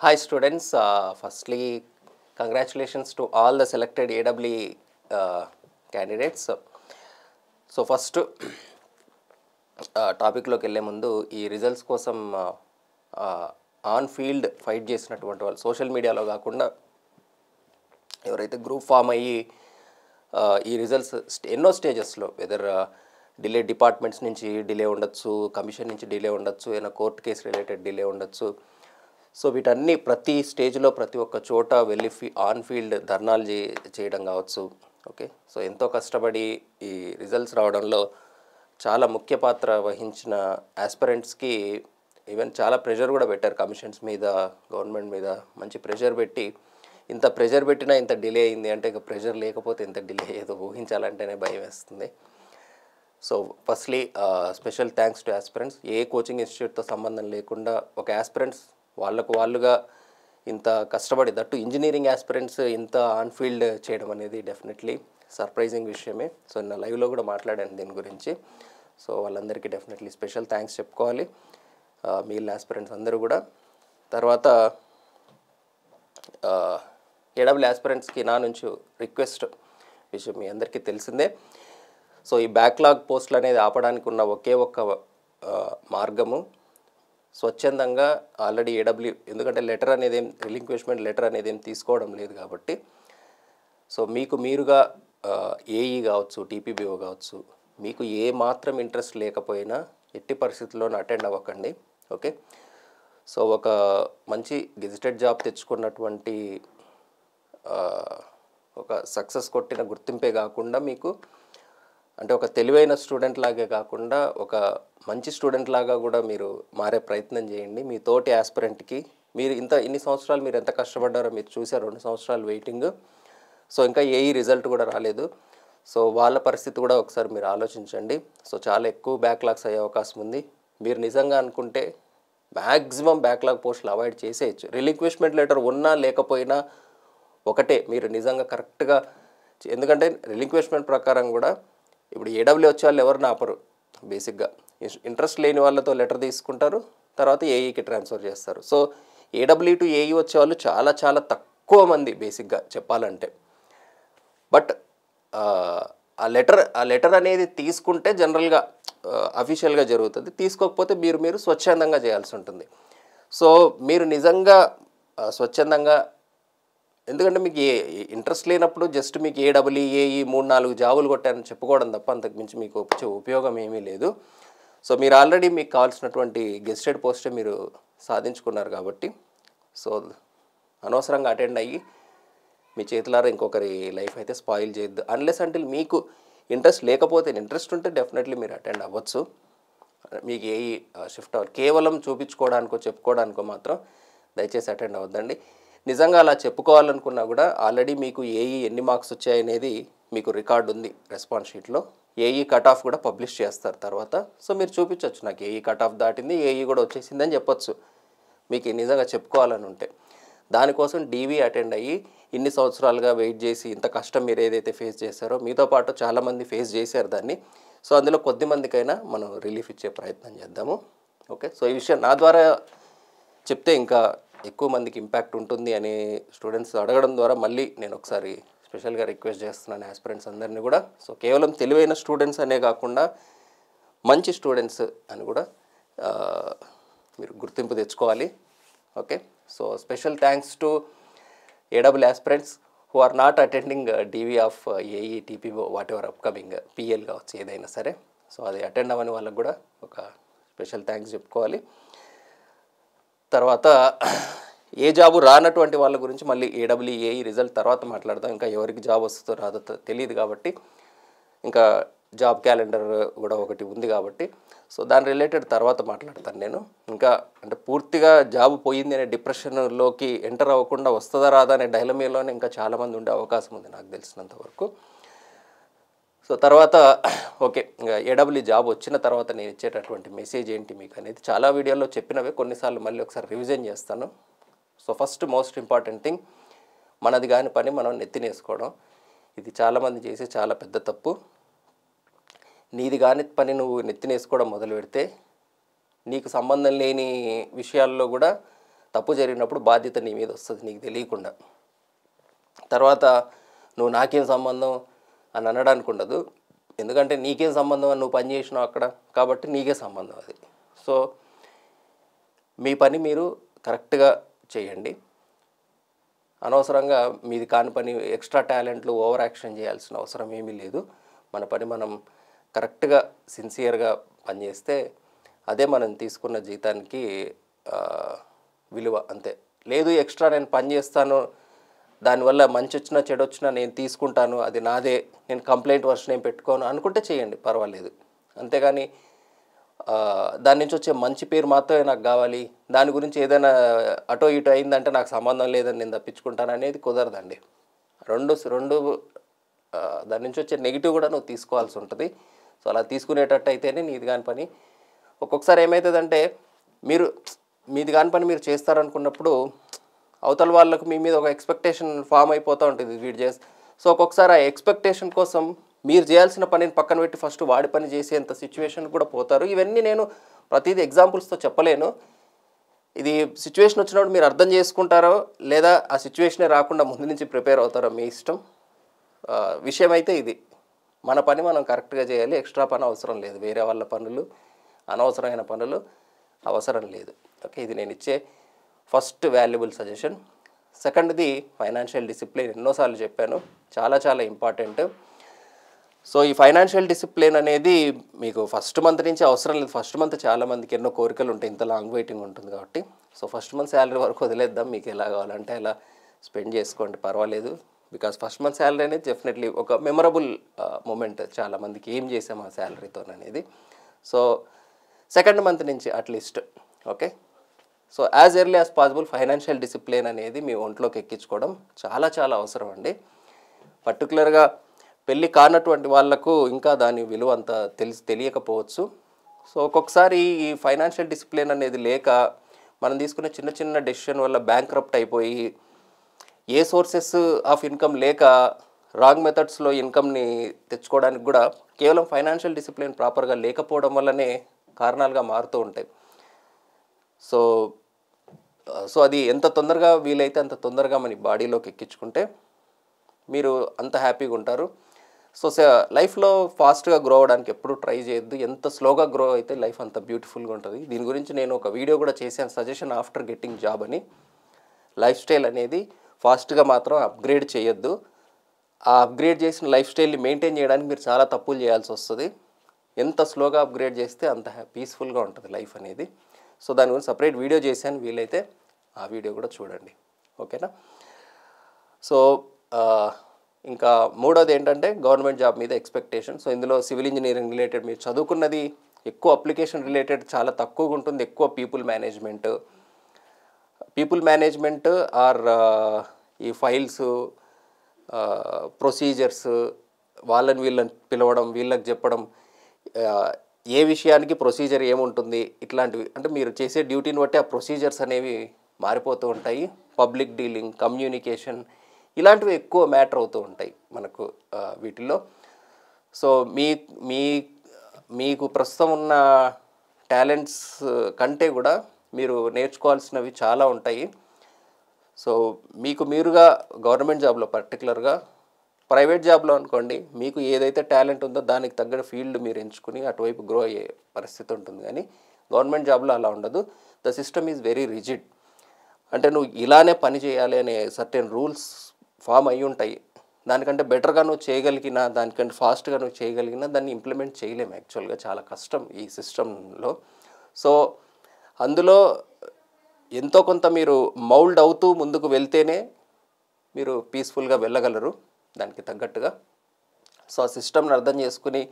Hi students, uh, firstly congratulations to all the selected AWE uh, candidates. So first టాపిక్లోకి వెళ్ళే ముందు ఈ results కోసం ఆన్ ఫీల్డ్ ఫైట్ చేసినటువంటి వాళ్ళు సోషల్ మీడియాలో కాకుండా ఎవరైతే గ్రూప్ ఫామ్ అయ్యి ఆ, ఈ రిజల్ట్స్ ఎన్నో స్టేజెస్లో వెదర్ డిలే డిపార్ట్మెంట్స్ నుంచి డిలే ఉండొచ్చు కమిషన్ నుంచి డిలే ఉండొచ్చు ఏదైనా కోర్ట్ కేసు రిలేటెడ్ డిలే ఉండొచ్చు సో వీటన్ని ప్రతి స్టేజ్లో ప్రతి ఒక్క చోట వెళ్ళి ఫీ ఆన్ ఫీల్డ్ ధర్నాలు చే చేయడం కావచ్చు ఓకే సో ఎంతో కష్టపడి ఈ రిజల్ట్స్ రావడంలో చాలా ముఖ్య పాత్ర వహించిన ఆస్పరెంట్స్కి ఈవెన్ చాలా ప్రెషర్ కూడా పెట్టారు కమిషన్స్ మీద గవర్నమెంట్ మీద మంచి ప్రెషర్ పెట్టి ఇంత ప్రెషర్ పెట్టినా ఇంత డిలే అయింది అంటే ఇక ప్రెషర్ లేకపోతే ఇంత డిలే ఏదో ఊహించాలంటేనే భయం వేస్తుంది so firstly special thanks to aspirants ఏ కోచింగ్ ఇన్స్టిట్యూట్తో సంబంధం లేకుండా ఒక ఆస్పిరెంట్స్ వాళ్ళకు వాళ్ళుగా ఇంత కష్టపడి దట్టు ఇంజనీరింగ్ ఆస్పిరెంట్స్ ఇంత ఆన్ ఫీల్డ్ చేయడం అనేది డెఫినెట్లీ సర్ప్రైజింగ్ విషయమే సో నా లైవ్లో కూడా మాట్లాడాను దీని గురించి సో వాళ్ళందరికీ డెఫినెట్లీ స్పెషల్ థ్యాంక్స్ చెప్పుకోవాలి ఆ, మిగిలిన ఆస్పిరెంట్స్ అందరూ కూడా తర్వాత ఏడబ్ల్యూ ఆస్పిరెంట్స్కి నా నుంచి రిక్వెస్ట్ విషయం మీ అందరికీ తెలిసిందే సో ఈ బ్యాక్లాగ్ పోస్టులు అనేది ఆపడానికి ఉన్న ఒకే ఒక్క ఆ, మార్గము స్వచ్ఛందంగా ఆల్రెడీ ఏడబ్ల్యూ ఎందుకంటే లెటర్ అనేది ఏం రిలింక్విష్మెంట్ లెటర్ అనేది ఏం తీసుకోవడం లేదు కాబట్టి సో మీకు మీరుగా ఏఈ కావచ్చు టీపీబీఓ కావచ్చు మీకు ఏ మాత్రం ఇంట్రెస్ట్ లేకపోయినా ఎట్టి పరిస్థితుల్లోనూ అటెండ్ అవ్వకండి ఓకే సో ఒక మంచి గెజిటెడ్ జాబ్ తెచ్చుకున్నటువంటి ఆ, ఒక సక్సెస్ కొట్టిన గుర్తింపే కాకుండా మీకు అంటే ఒక తెలివైన స్టూడెంట్ లాగే కాకుండా ఒక మంచి స్టూడెంట్ లాగా కూడా మీరు మారే ప్రయత్నం చేయండి మీ తోటి ఆస్పిరెంట్కి మీరు ఇంత ఇన్ని సంవత్సరాలు మీరు ఎంత కష్టపడ్డారో మీరు చూసారు రెండు సంవత్సరాలు వెయిటింగ్ సో ఇంకా ఏ రిజల్ట్ కూడా రాలేదు సో వాళ్ళ పరిస్థితి కూడా ఒకసారి మీరు ఆలోచించండి సో చాలా ఎక్కువ బ్యాక్లాగ్స్ అయ్యే అవకాశం ఉంది మీరు నిజంగా అనుకుంటే మ్యాక్సిమం బ్యాక్లాగ్ పోస్టులు అవాయిడ్ చేసేయచ్చు రిలిక్విష్మెంట్ లెటర్ ఉన్నా లేకపోయినా ఒకటే మీరు నిజంగా కరెక్ట్గా ఎందుకంటే రిలిక్విష్మెంట్ ప్రకారం కూడా ఇప్పుడు ఏడబ్ల్యూ వచ్చే వాళ్ళు ఎవరిని ఆపరు బేసిక్గా ఇంట్రెస్ట్ లేని వాళ్ళతో లెటర్ తీసుకుంటారు తర్వాత ఏఈకి ట్రాన్స్ఫర్ చేస్తారు సో ఏడబ్ల్యూ టు ఏఈ వచ్చే వాళ్ళు చాలా చాలా తక్కువ మంది బేసిక్గా చెప్పాలంటే బట్ ఆ లెటర్ ఆ లెటర్ అనేది తీసుకుంటే జనరల్గా అఫీషియల్గా జరుగుతుంది తీసుకోకపోతే మీరు మీరు స్వచ్ఛందంగా చేయాల్సి ఉంటుంది సో మీరు నిజంగా ఆ, స్వచ్ఛందంగా ఎందుకంటే మీకు ఏ ఇంట్రెస్ట్ లేనప్పుడు జస్ట్ మీకు ఏ డబుల్ ఏఈ మూడు నాలుగు జాబులు కొట్టారని చెప్పుకోవడం తప్ప అంతకు మించి మీకు వచ్చే ఉపయోగం ఏమీ లేదు సో మీరు ఆల్రెడీ మీకు కావాల్సినటువంటి గెస్టెడ్ పోస్టే మీరు సాధించుకున్నారు కాబట్టి సో అనవసరంగా అటెండ్ అయ్యి మీ చేతులారా ఇంకొకరి లైఫ్ అయితే స్పాయిల్ చేయొద్దు అన్లెస్ అంటే మీకు ఇంట్రెస్ట్ లేకపోతే ఇంట్రెస్ట్ ఉంటే డెఫినెట్లీ మీరు అటెండ్ అవ్వచ్చు మీకు ఏ షిఫ్ట్ అవ్వాలి కేవలం చూపించుకోవడానికో చెప్పుకోవడానికో మాత్రం దయచేసి అటెండ్ అవ్వద్దండి నిజంగా అలా చెప్పుకోవాలనుకున్నా కూడా ఆల్రెడీ మీకు ఏఈ ఎన్ని మార్క్స్ వచ్చాయనేది మీకు రికార్డు ఉంది రెస్పాన్స్ షీట్లో ఏఈ కట్ ఆఫ్ కూడా పబ్లిష్ చేస్తారు తర్వాత సో మీరు చూపించవచ్చు నాకు ఏఈ కట్ ఆఫ్ దాటింది ఏఈ కూడా వచ్చేసిందని చెప్పొచ్చు మీకు నిజంగా చెప్పుకోవాలని ఉంటే దానికోసం డీవీ అటెండ్ అయ్యి ఇన్ని సంవత్సరాలుగా వెయిట్ చేసి ఇంత కష్టం మీరు ఏదైతే ఫేస్ చేశారో మీతో పాటు చాలామంది ఫేస్ చేశారు దాన్ని సో అందులో కొద్ది మందికైనా మనం రిలీఫ్ ఇచ్చే ప్రయత్నం చేద్దాము ఓకే సో ఈ విషయం నా ద్వారా చెప్తే ఇంకా ఎక్కువ మందికి ఇంపాక్ట్ ఉంటుంది అని స్టూడెంట్స్ అడగడం ద్వారా మళ్ళీ నేను ఒకసారి స్పెషల్గా రిక్వెస్ట్ చేస్తున్నాను ఆస్పిరెంట్స్ అందరినీ కూడా సో కేవలం తెలివైన స్టూడెంట్స్ అనే కాకుండా మంచి స్టూడెంట్స్ అని కూడా ఆ, మీరు గుర్తింపు తెచ్చుకోవాలి okay so special thanks to AW aspirants who are not attending DV of AE TPO whatever upcoming PL కావచ్చు ఏదైనా సరే సో అది అటెండ్ అవ్వని వాళ్ళకి కూడా ఒక స్పెషల్ థ్యాంక్స్ చెప్పుకోవాలి తర్వాత ఏ జాబు రానటువంటి వాళ్ళ గురించి మళ్ళీ ఏడబ్ల్యూఏఈ రిజల్ట్ తర్వాత మాట్లాడదాం ఇంకా ఎవరికి జాబ్ వస్తుందో రాదో తె- తెలియదు కాబట్టి ఇంకా జాబ్ క్యాలెండర్ కూడా ఒకటి ఉంది కాబట్టి సో దాని రిలేటెడ్ తర్వాత మాట్లాడతాను నేను ఇంకా అంటే పూర్తిగా జాబ్ పోయింది అనే డిప్రెషన్లోకి ఎంటర్ అవ్వకుండా వస్తుందా రాదా అనే డైలమీలోనే ఇంకా చాలామంది ఉండే అవకాశం ఉంది నాకు తెలిసినంత వరకు సో తర్వాత ఓకే ఇంకా ఏడబ్ల్యూ జాబ్ వచ్చిన తర్వాత నేను ఇచ్చేటటువంటి మెసేజ్ ఏంటి మీకు అనేది చాలా వీడియోల్లో చెప్పినవే కొన్నిసార్లు మళ్ళీ ఒకసారి రివిజన్ చేస్తాను so first most important thing మనది కాని పని మనం నెత్తినేసుకోవడం ఇది చాలామంది చేసే చాలా పెద్ద తప్పు నీది కాని పని నువ్వు నెత్తినేసుకోవడం మొదలు పెడితే నీకు సంబంధం లేని విషయాల్లో కూడా తప్పు జరిగినప్పుడు బాధ్యత నీ మీద వస్తుంది నీకు తెలియకుండా తర్వాత నువ్వు నాకేం సంబంధం అని అనడానికి ఉండదు ఎందుకంటే నీకేం సంబంధం అని నువ్వు పని చేసినావు అక్కడ కాబట్టి నీకే సంబంధం అది సో మీ పని మీరు కరెక్ట్గా చేయండి అనవసరంగా మీది కాని పని ఎక్స్ట్రా టాలెంట్లు ఓవర్ యాక్షన్ చేయాల్సిన అవసరం ఏమీ లేదు మన పని మనం కరెక్ట్గా సిన్సియర్గా పనిచేస్తే అదే మనం తీసుకున్న జీతానికి ఆ, విలువ అంతే లేదు ఎక్స్ట్రా నేను పని చేస్తాను దానివల్ల మంచి వచ్చినా చెడు వచ్చినా నేను తీసుకుంటాను అది నాదే నేను కంప్లైంట్ వర్షన్ ఏం పెట్టుకోను అనుకుంటే చేయండి పర్వాలేదు అంతేగాని ఆ, దాని నుంచి వచ్చే మంచి పేరు మాత్రమే నాకు కావాలి దాని గురించి ఏదైనా అటో ఇటో అయిందంటే నాకు సంబంధం లేదని నేను తప్పించుకుంటాను అనేది కుదరదండి రెండు రెండు ఆ, దాని నుంచి వచ్చే నెగిటివ్ కూడా నువ్వు తీసుకోవాల్సి ఉంటుంది సో అలా తీసుకునేటట్టు అయితేనే నీది కాని పని ఒక్కొక్కసారి ఏమవుతుందంటే మీరు మీది కాని పని మీరు చేస్తారనుకున్నప్పుడు అవతల వాళ్ళకు మీ మీద ఒక ఎక్స్పెక్టేషన్ ఫామ్ అయిపోతూ ఉంటుంది వీడు చేసి సో ఒక్కొక్కసారి ఆ ఎక్స్పెక్టేషన్ కోసం మీరు చేయాల్సిన పనిని పక్కన పెట్టి ఫస్ట్ వాడి పని చేసేంత సిచ్యువేషన్ కూడా పోతారు ఇవన్నీ నేను ప్రతిదీ ఎగ్జాంపుల్స్తో చెప్పలేను ఇది సిచ్యువేషన్ వచ్చినప్పుడు మీరు అర్థం చేసుకుంటారో లేదా ఆ సిచ్యువేషనే రాకుండా ముందు నుంచి ప్రిపేర్ అవుతారో మీ ఇష్టం ఆ, విషయం అయితే ఇది మన పని మనం కరెక్ట్గా చేయాలి ఎక్స్ట్రా పని అవసరం లేదు వేరే వాళ్ళ పనులు అనవసరమైన పనులు అవసరం లేదు ఓకే ఇది నేను ఇచ్చే ఫస్ట్ వాల్యుబుల్ సజెషన్ సెకండ్ది ఫైనాన్షియల్ డిసిప్లిన్ ఎన్నోసార్లు చెప్పాను చాలా చాలా ఇంపార్టెంట్ సో ఈ ఫైనాన్షియల్ డిసిప్లిన్ అనేది మీకు ఫస్ట్ మంత్ నుంచి అవసరం లేదు ఫస్ట్ మంత్ చాలా మందికి ఎన్నో కోరికలు ఉంటాయి ఇంత లాంగ్ వెయిటింగ్ ఉంటుంది కాబట్టి సో ఫస్ట్ మంత్ శాలరీ వరకు వదిలేద్దాం మీకు ఎలా కావాలంటే అలా స్పెండ్ చేసుకోండి పర్వాలేదు బికాస్ ఫస్ట్ మంత్ శాలరీ అనేది డెఫినెట్లీ ఒక మెమరబుల్ మూమెంట్ చాలా మందికి ఏం చేసాం ఆ శాలరీతో అనేది సో సెకండ్ మంత్ నుంచి at least okay so as early as possible financial discipline అనేది మీ ఒంట్లోకి ఎక్కించుకోవడం చాలా చాలా అవసరం అండి పర్టికులర్గా పెళ్ళి కానటువంటి వాళ్ళకు ఇంకా దాని విలువ అంత తెలిసి తెలియకపోవచ్చు సో ఒక్కొక్కసారి ఈ ఫైనాన్షియల్ డిసిప్లిన్ అనేది లేక మనం తీసుకునే చిన్న చిన్న డెసిషన్ వల్ల బ్యాంక్ అయిపోయి ఏ సోర్సెస్ ఆఫ్ ఇన్కమ్ లేక రాంగ్ మెథడ్స్లో ఇన్కమ్ని తెచ్చుకోవడానికి కూడా కేవలం ఫైనాన్షియల్ డిసిప్లిన్ ప్రాపర్గా లేకపోవడం వల్లనే కారణాలుగా మారుతూ ఉంటాయి సో సో అది ఎంత తొందరగా వీలైతే అంత తొందరగా మన బాడీలోకి ఎక్కించుకుంటే మీరు అంత హ్యాపీగా ఉంటారు సో లైఫ్లో ఫాస్ట్గా గ్రో అవ్వడానికి ఎప్పుడు ట్రై చేయొద్దు ఎంత స్లోగా గ్రో అయితే లైఫ్ అంత బ్యూటిఫుల్గా ఉంటుంది దీని గురించి నేను ఒక వీడియో కూడా చేశాను సజెషన్ ఆఫ్టర్ గెట్టింగ్ జాబ్ అని లైఫ్ స్టైల్ అనేది ఫాస్ట్గా మాత్రం అప్గ్రేడ్ చేయొద్దు ఆ అప్గ్రేడ్ చేసిన లైఫ్ స్టైల్ని మెయింటైన్ చేయడానికి మీరు చాలా తప్పులు చేయాల్సి వస్తుంది ఎంత స్లోగా అప్గ్రేడ్ చేస్తే అంత పీస్ఫుల్గా ఉంటుంది లైఫ్ అనేది సో దాని గురించి సపరేట్ వీడియో చేశాను వీలైతే ఆ వీడియో కూడా చూడండి ఓకేనా సో ఆ, ఇంకా మూడోది ఏంటంటే గవర్నమెంట్ జాబ్ మీద ఎక్స్పెక్టేషన్ సో ఇందులో సివిల్ ఇంజనీరింగ్ రిలేటెడ్ మీరు చదువుకున్నది ఎక్కువ అప్లికేషన్ రిలేటెడ్ చాలా తక్కువగా ఉంటుంది ఎక్కువ people management people management or ఈ ఫైల్స్ ప్రొసీజర్స్ వాళ్ళని వీళ్ళని పిలవడం వీళ్ళకి చెప్పడం ఆ, ఏ విషయానికి ప్రొసీజర్ ఏముంటుంది ఇట్లాంటివి అంటే మీరు చేసే డ్యూటీని బట్టి ఆ ప్రొసీజర్స్ అనేవి మారిపోతూ ఉంటాయి పబ్లిక్ డీలింగ్ కమ్యూనికేషన్ ఇలాంటివి ఎక్కువ మ్యాటర్ అవుతూ ఉంటాయి మనకు ఆ, వీటిల్లో సో మీ మీ మీకు ప్రస్తుతం ఉన్న టాలెంట్స్ కంటే కూడా మీరు నేర్చుకోవాల్సినవి చాలా ఉంటాయి సో మీకు మీరుగా గవర్నమెంట్ జాబ్లో పర్టికులర్గా ప్రైవేట్ జాబ్లో అనుకోండి మీకు ఏదైతే టాలెంట్ ఉందో దానికి తగ్గ ఫీల్డ్ మీరు ఎంచుకుని అటువైపు గ్రో అయ్యే పరిస్థితి ఉంటుంది కానీ గవర్నమెంట్ జాబ్లో అలా ఉండదు the system is very rigid అంటే నువ్వు ఇలానే పని చేయాలి అనే సర్టెన్ రూల్స్ ఫామ్ అయి ఉంటాయి దానికంటే బెటర్గా నువ్వు చేయగలిగినా దానికంటే ఫాస్ట్గా నువ్వు చేయగలిగినా దాన్ని ఇంప్లిమెంట్ చేయలేము యాక్చువల్గా చాలా కష్టం ఈ సిస్టంలో సో అందులో ఎంతో కొంత మీరు మౌల్డ్ అవుతూ ముందుకు వెళ్తేనే మీరు పీస్ఫుల్గా వెళ్ళగలరు దానికి తగ్గట్టుగా సో ఆ సిస్టమ్ని అర్థం చేసుకుని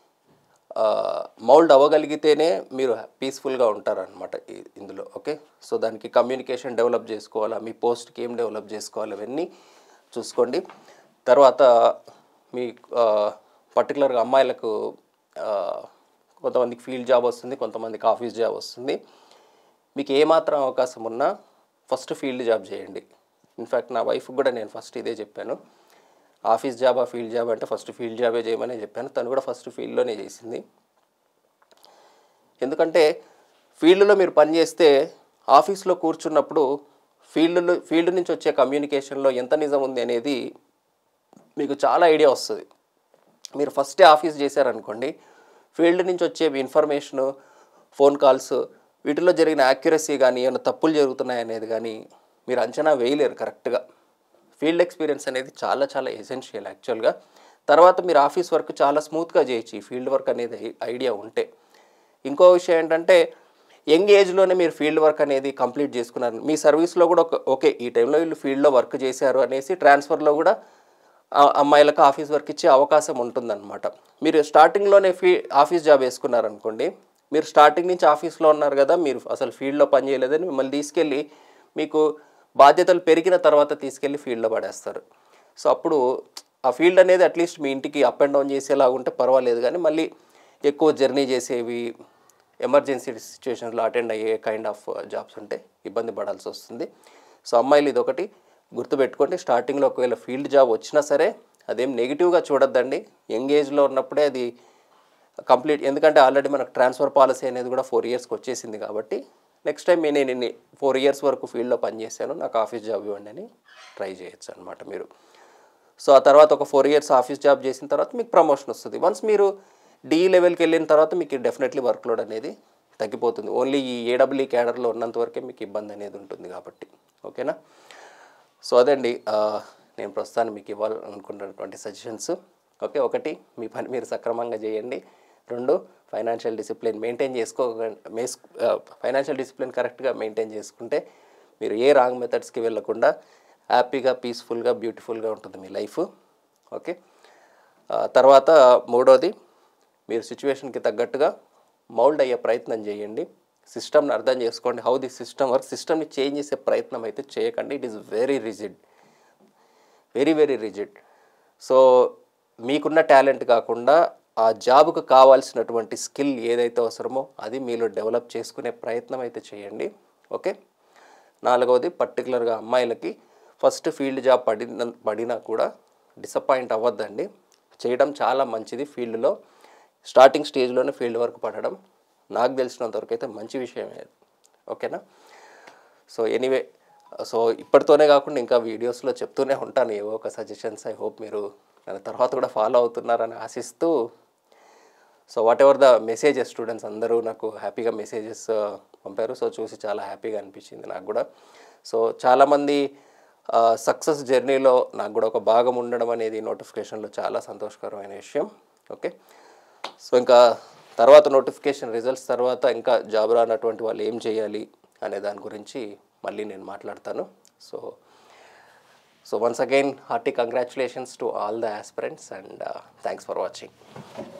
మౌల్డ్ అవ్వగలిగితేనే మీరు పీస్ఫుల్గా ఉంటారనమాట ఇందులో ఓకే సో దానికి కమ్యూనికేషన్ డెవలప్ చేసుకోవాలా మీ పోస్ట్కి ఏం డెవలప్ చేసుకోవాలి అవన్నీ చూసుకోండి తర్వాత మీ పర్టికులర్గా అమ్మాయిలకు ఆ, కొంతమందికి ఫీల్డ్ జాబ్ వస్తుంది కొంతమందికి ఆఫీస్ జాబ్ వస్తుంది మీకు ఏమాత్రం అవకాశం ఉన్నా ఫస్ట్ ఫీల్డ్ జాబ్ చేయండి ఇన్ఫ్యాక్ట్ నా వైఫ్ కూడా నేను ఫస్ట్ ఇదే చెప్పాను ఆఫీస్ జాబా ఫీల్డ్ జాబ్ అంటే ఫస్ట్ ఫీల్డ్ జాబే చేయమని చెప్పాను తను కూడా ఫస్ట్ ఫీల్డ్లోనే చేసింది ఎందుకంటే ఫీల్డ్లో మీరు పని చేస్తే ఆఫీస్లో కూర్చున్నప్పుడు ఫీల్డ్లో ఫీల్డ్ నుంచి వచ్చే కమ్యూనికేషన్లో ఎంత నిజం ఉంది అనేది మీకు చాలా ఐడియా వస్తుంది మీరు ఫస్టే ఆఫీస్ చేశారనుకోండి ఫీల్డ్ నుంచి వచ్చే ఇన్ఫర్మేషను ఫోన్ కాల్స్ వీటిలో జరిగిన యాక్యురసీ కానీ ఏమైనా తప్పులు జరుగుతున్నాయి అనేది కానీ మీరు అంచనా వేయలేరు కరెక్ట్గా ఫీల్డ్ ఎక్స్పీరియన్స్ అనేది చాలా చాలా ఎసెన్షియల్ యాక్చువల్గా తర్వాత మీరు ఆఫీస్ వర్క్ చాలా స్మూత్గా చేయొచ్చు ఈ ఫీల్డ్ వర్క్ అనేది ఐడియా ఉంటే ఇంకో విషయం ఏంటంటే యంగ్ ఏజ్లోనే మీరు ఫీల్డ్ వర్క్ అనేది కంప్లీట్ చేసుకున్నారు మీ సర్వీస్లో కూడా ఒక ఓకే ఈ టైంలో వీళ్ళు ఫీల్డ్లో వర్క్ చేశారు అనేసి ట్రాన్స్ఫర్లో కూడా ఆ అమ్మాయిలకు ఆఫీస్ వర్క్ ఇచ్చే అవకాశం ఉంటుందన్నమాట మీరు స్టార్టింగ్లోనే ఫీ ఆఫీస్ జాబ్ వేసుకున్నారనుకోండి మీరు స్టార్టింగ్ నుంచి ఆఫీస్లో ఉన్నారు కదా మీరు అసలు ఫీల్డ్లో పని చేయలేదని మిమ్మల్ని తీసుకెళ్ళి మీకు బాధ్యతలు పెరిగిన తర్వాత తీసుకెళ్ళి ఫీల్డ్లో పడేస్తారు సో అప్పుడు ఆ ఫీల్డ్ అనేది అట్లీస్ట్ మీ ఇంటికి అప్ అండ్ డౌన్ చేసేలాగా ఉంటే పర్వాలేదు కానీ మళ్ళీ ఎక్కువ జర్నీ చేసేవి ఎమర్జెన్సీ సిచ్యువేషన్స్లో అటెండ్ అయ్యే కైండ్ ఆఫ్ జాబ్స్ ఉంటే ఇబ్బంది పడాల్సి వస్తుంది సో అమ్మాయిలు ఇదొకటి గుర్తుపెట్టుకోండి స్టార్టింగ్లో ఒకవేళ ఫీల్డ్ జాబ్ వచ్చినా సరే అదేం నెగిటివ్గా చూడొద్దండి యంగ్ ఏజ్లో ఉన్నప్పుడే అది కంప్లీట్ ఎందుకంటే ఆల్రెడీ మనకు ట్రాన్స్ఫర్ పాలసీ అనేది కూడా ఫోర్ ఇయర్స్కి వచ్చేసింది కాబట్టి నెక్స్ట్ టైం నేను ఇన్ని ఫోర్ ఇయర్స్ వరకు ఫీల్డ్లో పనిచేశాను నాకు ఆఫీస్ జాబ్ ఇవ్వండి అని ట్రై చేయొచ్చు అనమాట మీరు సో ఆ తర్వాత ఒక ఫోర్ ఇయర్స్ ఆఫీస్ జాబ్ చేసిన తర్వాత మీకు ప్రమోషన్ వస్తుంది వన్స్ మీరు డి లెవెల్కి వెళ్ళిన తర్వాత మీకు డెఫినెట్లీ వర్క్లోడ్ అనేది తగ్గిపోతుంది ఓన్లీ ఈ ఏడబ్ల్యూ క్యాడర్లో ఉన్నంత వరకే మీకు ఇబ్బంది అనేది ఉంటుంది కాబట్టి ఓకేనా సో అదండి ఆ, నేను ప్రస్తుతానికి మీకు ఇవ్వాలనుకుంటున్నటువంటి సజెషన్స్ ఓకే ఒకటి మీ పని మీరు సక్రమంగా చేయండి రెండు ఫైనాన్షియల్ డిసిప్లిన్ మెయింటైన్ చేసుకో మేస్ ఫైనాన్షియల్ డిసిప్లిన్ కరెక్ట్గా మెయింటైన్ చేసుకుంటే మీరు ఏ రాంగ్ మెథడ్స్కి వెళ్ళకుండా హ్యాపీగా పీస్ఫుల్గా బ్యూటిఫుల్గా ఉంటుంది మీ లైఫ్ ఓకే ఆ, తర్వాత మూడోది మీరు సిచ్యువేషన్కి తగ్గట్టుగా మౌల్డ్ అయ్యే ప్రయత్నం చేయండి సిస్టమ్ని అర్థం చేసుకోండి హౌ ది సిస్టమ్ వర్క్ సిస్టమ్ని చేంజ్ చేసే ప్రయత్నం అయితే చేయకండి it is very rigid very very rigid so మీకున్న టాలెంట్ కాకుండా ఆ జాబ్కు కావాల్సినటువంటి స్కిల్ ఏదైతే అవసరమో అది మీలో డెవలప్ చేసుకునే ప్రయత్నం అయితే చేయండి ఓకే నాలుగవది పర్టికులర్గా అమ్మాయిలకి ఫస్ట్ ఫీల్డ్ జాబ్ పడిన పడినా కూడా డిసప్పాయింట్ అవ్వద్దండి చేయడం చాలా మంచిది ఫీల్డ్లో స్టార్టింగ్ స్టేజ్లోనే ఫీల్డ్ వర్క్ పడడం నాకు తెలిసినంత వరకు అయితే మంచి విషయమే ఓకేనా సో ఎనీవే సో ఇప్పటితోనే కాకుండా ఇంకా వీడియోస్లో చెప్తూనే ఉంటాను ఏవో ఒక సజెషన్స్ ఐ హోప్ మీరు దాని తర్వాత కూడా ఫాలో అవుతున్నారని ఆశిస్తూ so whatever the messages students అందరూ నాకు హ్యాపీగా మెసేజెస్ పంపారు సో చూసి చాలా హ్యాపీగా అనిపించింది నాకు కూడా సో చాలామంది సక్సెస్ జర్నీలో నాకు కూడా ఒక భాగం ఉండడం అనేది నోటిఫికేషన్లో చాలా సంతోషకరమైన విషయం ఓకే సో ఇంకా తర్వాత నోటిఫికేషన్ రిజల్ట్స్ తర్వాత ఇంకా జాబ్ రానటువంటి వాళ్ళు ఏం చేయాలి అనే దాని గురించి మళ్ళీ నేను మాట్లాడతాను so so once again hearty congratulations to all the aspirants and thanks for watching